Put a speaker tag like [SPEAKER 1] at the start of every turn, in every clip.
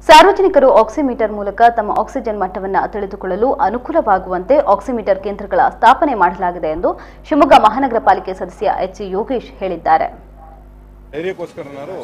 [SPEAKER 1] ಸಾರ್ವಜನಿಕರು ಆಕ್ಸಿಮೀಟರ್ ಮೂಲಕ ತಮ್ಮ ಆಕ್ಸಿಜನ್ ಮಟ್ಟವನ್ನು ತಿಳಿದುಕೊಳ್ಳಲು ಅನುಕೂಲವಾಗುವಂತೆ ಆಕ್ಸಿಮೀಟರ್ ಕೇಂದ್ರಗಳ ಸ್ಥಾಪನೆ ಮಾಡಲಾಗಿದೆ ಎಂದು ಶಿವಮೊಗ್ಗ ಮಹಾನಗರ ಪಾಲಿಕೆ ಸದಸ್ಯ ಎಚ್ ಯೋಗೇಶ್ ಹೇಳಿದ್ದಾರೆ
[SPEAKER 2] ಧೈರ್ಯಕ್ಕೋಸ್ಕರನಾರು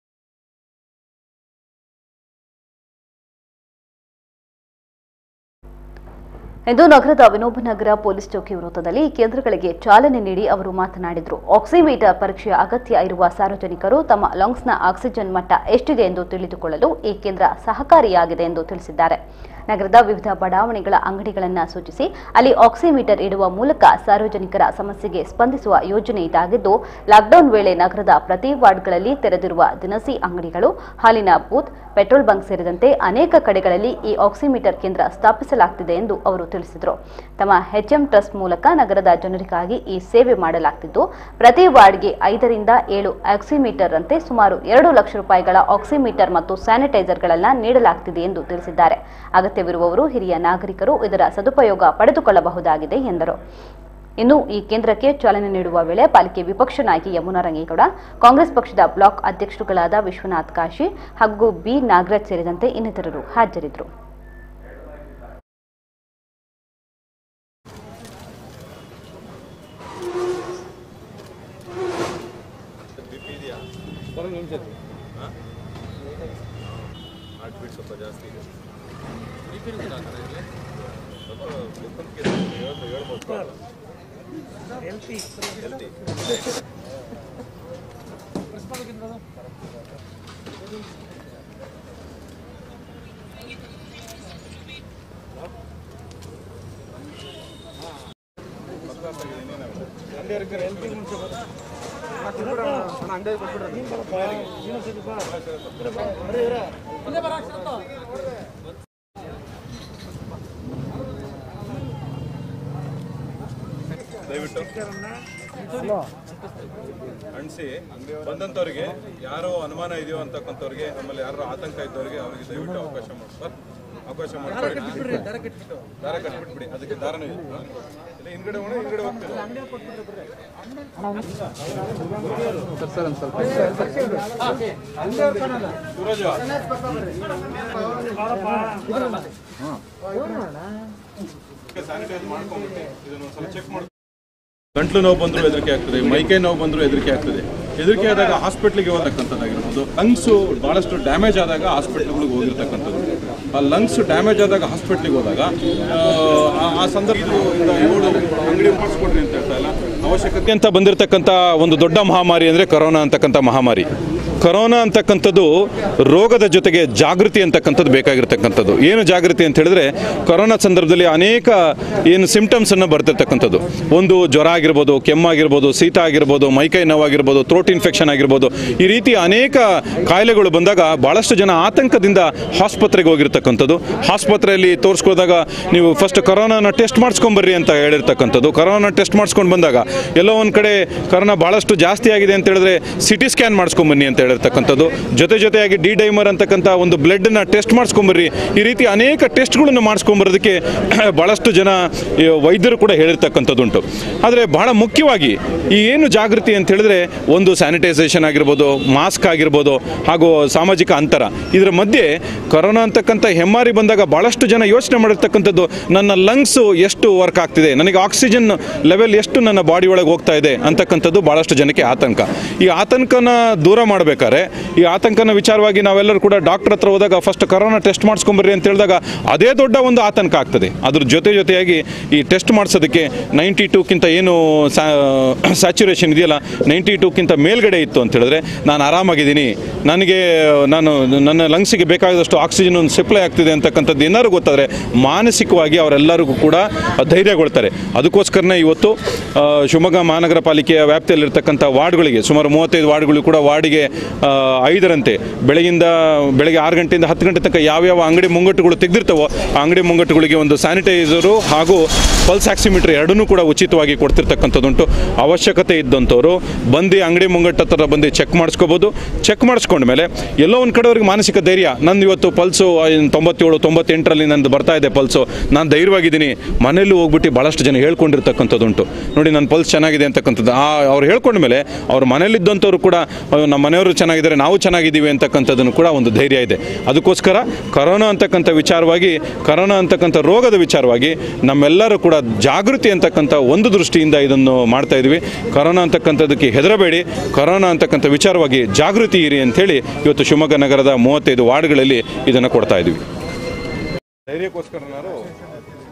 [SPEAKER 1] ಇಂದು ನಗರದ ವಿನೋಬ ನಗರ ಪೊಲೀಸ್ ಚೌಕಿ ವೃತ್ತದಲ್ಲಿ ಈ ಕೇಂದ್ರಗಳಿಗೆ ಚಾಲನೆ ನೀಡಿ ಅವರು ಮಾತನಾಡಿದರು ಆಕ್ಸಿಮೀಟರ್ ಪರೀಕ್ಷೆಯ ಅಗತ್ಯ ಇರುವ ಸಾರ್ವಜನಿಕರು ತಮ್ಮ ಲಂಗ್ಸ್ನ ಆಕ್ಸಿಜನ್ ಮಟ್ಟ ಎಷ್ಟಿದೆ ಎಂದು ತಿಳಿದುಕೊಳ್ಳಲು ಈ ಕೇಂದ್ರ ಸಹಕಾರಿಯಾಗಿದೆ ಎಂದು ತಿಳಿಸಿದ್ದಾರೆ ನಗರದ ವಿವಿಧ ಬಡಾವಣೆಗಳ ಅಂಗಡಿಗಳನ್ನು ಸೂಚಿಸಿ ಅಲ್ಲಿ ಆಕ್ಸಿಮೀಟರ್ ಇಡುವ ಮೂಲಕ ಸಾರ್ವಜನಿಕರ ಸಮಸ್ಯೆಗೆ ಸ್ಪಂದಿಸುವ ಯೋಜನೆ ಇದಾಗಿದ್ದು ಲಾಕ್ಡೌನ್ ವೇಳೆ ನಗರದ ಪ್ರತಿ ವಾರ್ಡ್ಗಳಲ್ಲಿ ತೆರೆದಿರುವ ದಿನಸಿ ಅಂಗಡಿಗಳು ಹಾಲಿನ ಬೂತ್ ಪೆಟ್ರೋಲ್ ಬಂಕ್ ಸೇರಿದಂತೆ ಅನೇಕ ಕಡೆಗಳಲ್ಲಿ ಈ ಆಕ್ಸಿಮೀಟರ್ ಕೇಂದ್ರ ಸ್ಥಾಪಿಸಲಾಗುತ್ತಿದೆ ಎಂದು ಅವರು ತಿಳಿಸಿದರು ತಮ್ಮ ಎಚ್ಎಂ ಟ್ರಸ್ಟ್ ಮೂಲಕ ನಗರದ ಜನರಿಗಾಗಿ ಈ ಸೇವೆ ಮಾಡಲಾಗ್ತಿದ್ದು ಪ್ರತಿ ವಾರ್ಡ್ಗೆ ಐದರಿಂದ ಏಳು ಆಕ್ಸಿಮೀಟರ್ ಅಂತೆ ಸುಮಾರು ಎರಡು ಲಕ್ಷ ರೂಪಾಯಿಗಳ ಆಕ್ಸಿಮೀಟರ್ ಮತ್ತು ಸ್ಯಾನಿಟೈಸರ್ಗಳನ್ನು ನೀಡಲಾಗ್ತಿದೆ ಎಂದು ತಿಳಿಸಿದ್ದಾರೆ ಅಗತ್ಯವಿರುವವರು ಹಿರಿಯ ನಾಗರಿಕರು ಇದರ ಸದುಪಯೋಗ ಪಡೆದುಕೊಳ್ಳಬಹುದಾಗಿದೆ ಎಂದರು ಇನ್ನು ಈ ಕೇಂದ್ರಕ್ಕೆ ಚಾಲನೆ ನೀಡುವ ವೇಳೆ ಪಾಲಿಕೆ ವಿಪಕ್ಷ ನಾಯಕಿ ಯಮುನಾ ರಂಗೇಗೌಡ ಕಾಂಗ್ರೆಸ್ ಪಕ್ಷದ ಬ್ಲಾಕ್ ಅಧ್ಯಕ್ಷರುಗಳಾದ ವಿಶ್ವನಾಥ್ ಕಾಶಿ ಹಾಗೂ ಬಿ ನಾಗರಾಜ್ ಸೇರಿದಂತೆ ಇನ್ನಿತರರು ಹಾಜರಿದ್ದರು
[SPEAKER 2] ಬಿ ಪಿ ಇದೆಯಾ ಹಾಂ ಹಾರ್ಟ್ ಬೀಟ್ ಸ್ವಲ್ಪ ಜಾಸ್ತಿ ಇದೆ ಸ್ವಲ್ಪ ಮುಖಂಡ್ಗೆ ಹೇಳ್ಬೋದು ಹೇಳ್ಬೋದು ಹೆಲ್ತಿ ದಯವಿಟ್ಟು ಅಣಿಸಿ ಬಂದಂಥವ್ರಿಗೆ ಯಾರೋ ಅನುಮಾನ ಇದೆಯೋ ಅಂತಕ್ಕಂಥವ್ರಿಗೆ ಆಮೇಲೆ ಯಾರೋ ಆತಂಕ ಇದ್ದವ್ರಿಗೆ ಅವರಿಗೆ ದಯವಿಟ್ಟು ಅವಕಾಶ ಮಾಡಿ ಸರ್ ಅವಕಾಶ ಮಾಡಿ ದಾರ ಕಟ್ಬಿಟ್ಬಿಡಿ ಅದಕ್ಕೆ ದಾರನೇ ಇದೆ ಹಾ? ಇಲ್ಲ ಹಿಂದ್ಗಡೆ ಹೋಗೋಣ ಹಿಂದ್ಗಡೆ ಹೋಗ್ತೀರಾ ಸೂರಜ್ ಸ್ಯಾನಿಟೈಸ್ ಮಾಡ್ಕೊಂಡ್ಬಿಟ್ಟು ಇದನ್ನ ಒಂದ್ಸಲ ಚೆಕ್ ಮಾಡಿ ಗಂಟ್ಲು ನೋವು ಬಂದರೂ ಹೆದರಿಕೆ ಆಗ್ತದೆ ಮೈಕೈ ನೋವು ಬಂದರೂ ಹೆದರಿಕೆ ಆಗ್ತದೆ ಹೆದರಿಕೆ ಆದಾಗ ಹಾಸ್ಪಿಟ್ಲಿಗೆ ಹೋಗ್ತಕ್ಕಂಥದ್ದಾಗಿರ್ಬೋದು ಲಂಗ್ಸು ಭಾಳಷ್ಟು ಡ್ಯಾಮೇಜ್ ಆದಾಗ ಹಾಸ್ಪಿಟ್ಲ್ಗಳಿಗೆ ಹೋಗಿರ್ತಕ್ಕಂಥದ್ದು ಆ ಲಂಗ್ಸ್ ಡ್ಯಾಮೇಜ್ ಆದಾಗ ಹಾಸ್ಪಿಟ್ಲಿಗೆ ಹೋದಾಗ ಆ, ಆ- ಆ ಸಂದರ್ಭದಿಂದ ಏಳು ಅಂಗಡಿ ಮಾಡಿಸ್ಕೊಡ್ರಿ ಅಂತ ಹೇಳ್ತಾ ಇಲ್ಲ ಅವಶ್ಯಕತೆ ಅಂತ ಬಂದಿರತಕ್ಕಂಥ ಒಂದು ದೊಡ್ಡ ಮಹಾಮಾರಿ ಅಂದರೆ ಕರೋನಾ ಅಂತಕ್ಕಂಥ ಮಹಾಮಾರಿ ಕರೋನಾ ಅಂತಕ್ಕಂಥದ್ದು ರೋಗದ ಜೊತೆಗೆ ಜಾಗೃತಿ ಅಂತಕ್ಕಂಥದ್ದು ಬೇಕಾಗಿರ್ತಕ್ಕಂಥದ್ದು ಏನು ಜಾಗೃತಿ ಅಂತ ಹೇಳಿದ್ರೆ ಕರೋನಾ ಸಂದರ್ಭದಲ್ಲಿ ಅನೇಕ ಏನು ಸಿಂಪ್ಟಮ್ಸನ್ನು ಬರ್ತಿರ್ತಕ್ಕಂಥದ್ದು ಒಂದು ಜ್ವರ ಆಗಿರ್ಬೋದು ಕೆಮ್ಮಾಗಿರ್ಬೋದು ಶೀತ ಆಗಿರ್ಬೋದು ಮೈಕೈ ನೋವಾಗಿರ್ಬೋದು ಥ್ರೋಟ್ ಇನ್ಫೆಕ್ಷನ್ ಆಗಿರ್ಬೋದು ಈ ರೀತಿ ಅನೇಕ ಕಾಯಿಲೆಗಳು ಬಂದಾಗ ಭಾಳಷ್ಟು ಜನ ಆತಂಕದಿಂದ ಆಸ್ಪತ್ರೆಗೆ ಹೋಗಿರ್ತಕ್ಕಂಥದ್ದು ಆಸ್ಪತ್ರೆಯಲ್ಲಿ ತೋರಿಸ್ಕೊಳ್ದಾಗ ನೀವು ಫಸ್ಟ್ ಕರೋನಾನ ಟೆಸ್ಟ್ ಮಾಡಿಸ್ಕೊಂಬರ್ರಿ ಅಂತ ಹೇಳಿರ್ತಕ್ಕಂಥದ್ದು ಕರೋನಾ ಟೆಸ್ಟ್ ಮಾಡಿಸ್ಕೊಂಡು ಬಂದಾಗ ಎಲ್ಲೋ ಒಂದು ಕಡೆ ಕರೋನಾ ಭಾಳಷ್ಟು ಜಾಸ್ತಿ ಆಗಿದೆ ಅಂತ ಹೇಳಿದ್ರೆ ಸಿಟಿ ಸ್ಕ್ಯಾನ್ ಮಾಡಿಸ್ಕೊಂಬನ್ನಿ ಅಂತ ಹೇಳಿರ್ತಕ್ಕಂಥದ್ದು ಜೊತೆ ಜೊತೆಯಾಗಿ ಡಿ ಡೈಮರ್ ಅಂತಕ್ಕಂಥ ಒಂದು ಬ್ಲಡ್ನ ಟೆಸ್ಟ್ ಮಾಡಿಸ್ಕೊಂಬರ್ರಿ ಈ ರೀತಿ ಅನೇಕ ಟೆಸ್ಟ್ಗಳನ್ನು ಮಾಡಿಸ್ಕೊಂಬರೋದಕ್ಕೆ ಭಾಳಷ್ಟು ಜನ ಈ ವೈದ್ಯರು ಕೂಡ ಹೇಳಿರ್ತಕ್ಕಂಥದ್ದುಂಟು ಆದರೆ ಬಹಳ ಮುಖ್ಯವಾಗಿ ಈ ಏನು ಜಾಗೃತಿ ಅಂತ ಹೇಳಿದ್ರೆ ಒಂದು ಸ್ಯಾನಿಟೈಸೇಷನ್ ಆಗಿರ್ಬೋದು ಮಾಸ್ಕ್ ಆಗಿರ್ಬೋದು ಹಾಗೂ ಸಾಮಾಜಿಕ ಅಂತರ ಇದರ ಮಧ್ಯೆ ಕೊರೋನಾ ಅಂತಕ್ಕಂಥ ಹೆಮ್ಮಾರಿ ಬಂದಾಗ ಭಾಳಷ್ಟು ಜನ ಯೋಚನೆ ಮಾಡಿರ್ತಕ್ಕಂಥದ್ದು ನನ್ನ ಲಂಗ್ಸು ಎಷ್ಟು ವರ್ಕ್ ಆಗ್ತಿದೆ ನನಗೆ ಆಕ್ಸಿಜನ್ ಲೆವೆಲ್ ಎಷ್ಟು ನನ್ನ ಬಾಡಿ ಒಳಗೆ ಹೋಗ್ತಾ ಇದೆ ಅಂತಕ್ಕಂಥದ್ದು ಭಾಳಷ್ಟು ಜನಕ್ಕೆ ಆತಂಕ ಈ ಆತಂಕನ ದೂರ ಮಾಡಬೇಕಾದ್ರೆ ಈ ಆತಂಕನ ವಿಚಾರವಾಗಿ ನಾವೆಲ್ಲರೂ ಕೂಡ ಡಾಕ್ಟರ್ ಹತ್ರ ಹೋದಾಗ ಫಸ್ಟ್ ಕರೋನಾ ಟೆಸ್ಟ್ ಮಾಡಿಸ್ಕೊಂಬರ್ರಿ ಅಂತ ಹೇಳಿದಾಗ ಅದೇ ದೊಡ್ಡ ಒಂದು ಆತಂಕ ಆಗ್ತದೆ ಅದ್ರ ಜೊತೆ ಜೊತೆಯಾಗಿ ಈ ಟೆಸ್ಟ್ ಮಾಡಿಸೋದಕ್ಕೆ ನೈಂಟಿ ಟೂಕ್ಕಿಂತ ಏನು ಸ್ಯಾಚುರೇಷನ್ ಇದೆಯಲ್ಲ ನೈಂಟಿ ಟೂಕ್ಕಿಂತ ಮೇಲ್ಗಡೆ ಇತ್ತು ಅಂತ ಹೇಳಿದ್ರೆ ನಾನು ಆರಾಮಾಗಿದ್ದೀನಿ ನನಗೆ ನಾನು ನನ್ನ ಲಂಗ್ಸಿಗೆ ಬೇಕಾದಷ್ಟು ಆಕ್ಸಿಜನ್ ಒಂದು ಸಪ್ಲೈ ಆಗ್ತಿದೆ ಅಂತಕ್ಕಂಥದ್ದು ಏನಾದ್ರು ಗೊತ್ತಾದರೆ ಮಾನಸಿಕವಾಗಿ ಅವರೆಲ್ಲರಿಗೂ ಕೂಡ ಧೈರ್ಯಗೊಳ್ತಾರೆ ಅದಕ್ಕೋಸ್ಕರನೇ ಇವತ್ತು ಆ, ಶಿವಮೊಗ್ಗ ಮಹಾನಗರ ಪಾಲಿಕೆಯ ವ್ಯಾಪ್ತಿಯಲ್ಲಿರ್ತಕ್ಕಂಥ ವಾರ್ಡ್ಗಳಿಗೆ ಸುಮಾರು ಮೂವತ್ತೈದು ವಾರ್ಡ್ಗಳು ಕೂಡ ವಾರ್ಡಿಗೆ ಆ, ಐದರಂತೆ ಬೆಳಗಿಂದ ಬೆಳಗ್ಗೆ ಆರು ಗಂಟೆಯಿಂದ ಹತ್ತು ಗಂಟೆ ತನಕ ಯಾವ್ಯಾವ ಅಂಗಡಿ ಮುಂಗಟ್ಟುಗಳು ತೆಗೆದಿರ್ತವೋ ಆ ಅಂಗಡಿ ಮುಂಗಟ್ಟುಗಳಿಗೆ ಒಂದು ಸ್ಯಾನಿಟೈಸರು ಹಾಗೂ ಪಲ್ಸ್ ಆಕ್ಸಿಮೀಟರ್ ಎರಡನ್ನೂ ಕೂಡ ಉಚಿತವಾಗಿ ಕೊಡ್ತಿರ್ತಕ್ಕಂಥದ್ದುಂಟು ಅವಶ್ಯಕತೆ ಇದ್ದಂಥವ್ರು ಬಂದು ಅಂಗಡಿ ಮುಂಗಟ್ಟ ಹತ್ರ ಬಂದು ಚೆಕ್ ಮಾಡಿಸ್ಕೋಬೋದು ಚೆಕ್ ಮಾಡಿಸ್ಕೊಂಡ್ಮೇಲೆ ಎಲ್ಲೋ ಒಂದು ಕಡೆಯವ್ರಿಗೆ ಮಾನಸಿಕ ಧೈರ್ಯ ನಂದು ಇವತ್ತು ಪಲ್ಸು ತೊಂಬತ್ತೇಳು ತೊಂಬತ್ತೆಂಟರಲ್ಲಿ ನಂದು ಬರ್ತಾ ಇದೆ ಪಲ್ಸು ನಾನು ಧೈರ್ಯವಾಗಿದ್ದೀನಿ ಇದ್ದೀನಿ ಮನೇಲಿ ಹೋಗ್ಬಿಟ್ಟು ಭಾಳಷ್ಟು ಜನ ಹೇಳ್ಕೊಂಡಿರ್ತಕ್ಕಂಥದ್ದು ಉಂಟು ನೋಡಿ ನನ್ನ ಪಲ್ಸ್ ಚೆನ್ನಾಗಿದೆ ಅಂತಕ್ಕಂಥದ್ದು ಆ ಅವ್ರು ಹೇಳ್ಕೊಂಡ ಮೇಲೆ ಅವ್ರ ಮನೇಲಿದ್ದಂಥವ್ರು ಕೂಡ ಅಯ್ಯೋ, ನಮ್ಮ ಮನೆಯವರು ಚೆನ್ನಾಗಿದ್ದಾರೆ ನಾವು ಚೆನ್ನಾಗಿದ್ದೀವಿ ಅಂತಕ್ಕಂಥದ್ದನ್ನು ಕೂಡ ಒಂದು ಧೈರ್ಯ ಇದೆ ಅದಕ್ಕೋಸ್ಕರ ಕರೋನಾ ಅಂತಕ್ಕಂಥ ವಿಚಾರವಾಗಿ ಕರೋನಾ ಅಂತಕ್ಕಂಥ ರೋಗದ ವಿಚಾರವಾಗಿ ನಮ್ಮೆಲ್ಲರೂ ಕೂಡ ಜಾಗೃತಿ ಅಂತಕ್ಕಂಥ ಒಂದು ದೃಷ್ಟಿಯಿಂದ ಇದನ್ನು ಮಾಡ್ತಾ ಇದ್ವಿ ಕರೋನಾ ಅಂತಕ್ಕಂಥದ್ದಕ್ಕೆ ಹೆದರಬೇಡಿ ಕರೋನಾ ಅಂತಕ್ಕಂಥ ವಿಚಾರವಾಗಿ ಜಾಗೃತಿ ಇರಿ ಅಂಥೇಳಿ ಇವತ್ತು ಶಿವಮೊಗ್ಗ ನಗರದ ಮೂವತ್ತೈದು ವಾರ್ಡ್ಗಳಲ್ಲಿ ಇದನ್ನು ಕೊಡ್ತಾ ಇದ್ವಿ ಧೈರ್ಯಕ್ಕೋಸ್ಕರ